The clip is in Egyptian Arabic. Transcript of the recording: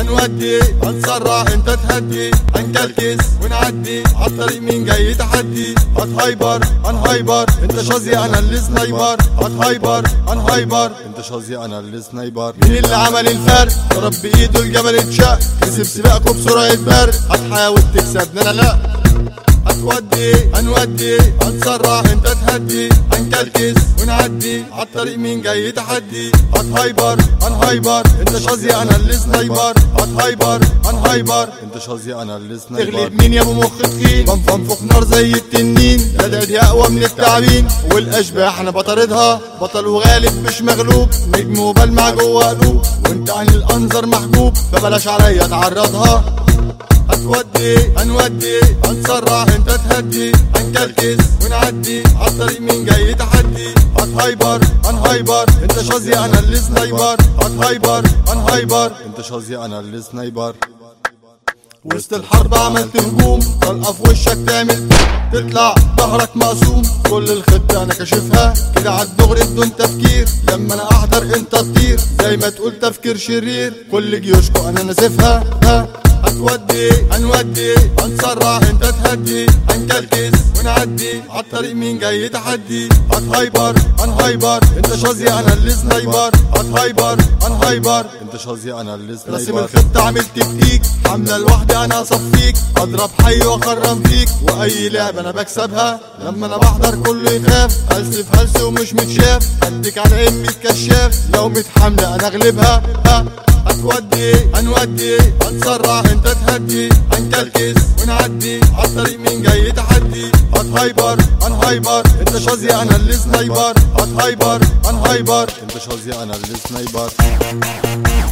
هنودي هنسرع انت تهدي هنكلكس ونعدي عالطريق مين جاي تحدي هتهايبر هنهايبر انت شازي انا اللي سنايبر هتهايبر هنهايبر انت شازي انا اللي سنايبر مين اللي عمل الفرق ضرب بايده الجبل اتشق كسب سباقكم بسرعة برق هتحاول تكسبنا لا لا هتودي هنودي هنسرع انت تهدي هنكلكس ونعدي عالطريق مين جاي تحدي هتهايبر هنهايبر انت شازي انا اللي سنايبر هتهايبر هنهايبر انت شازي انا اللي سنايبر تغلب مين يا ابو مخ تخين بنفنفخ نار زي التنين لا دي اقوى من التعبين والاشباح انا بطاردها بطل وغالب مش مغلوب نجم وبلمع جوه قلوب وانت عن الانظر محبوب فبلاش عليا تعرضها هتودي هنودي هنسرع انت تهدي هنكلكس ونعدي عالطريق مين جاي تحدي هتهايبر هنهايبر انت شازي انا اللي سنايبر هتهايبر هنهايبر انت شازي انا اللي سنايبر وسط الحرب عملت هجوم طلقه في وشك تعمل تطلع ظهرك مقسوم كل الخطة انا كاشفها كده عالدغري بدون تفكير لما انا احضر انت تطير زي ما تقول تفكير شرير كل جيوشكو انا ناسفها ها هتودي هنودي هنسرع انت تهدي هنكلكس ونعدي عالطريق مين جاي تحدي هتهايبر هنهايبر انت شازي انا اللي سنايبر هتهايبر هنهايبر انت شازي انا اللي سنايبر راسم الخطة عامل تكتيك حملة لوحدي انا اصفيك اضرب حي واخرم فيك واي لعبة انا بكسبها لما انا بحضر كله يخاف هلس في هلس ومش متشاف اديك على امي الكشاف لو متحملة انا اغلبها ها هتودي هنودي هنسرع انت تهدي هنكلكس ونعدي عالطريق مين جاي تحدي هتهايبر هنهايبر انت شازي انا اللي سنايبر هتهايبر هنهايبر انت شازي انا اللي سنايبر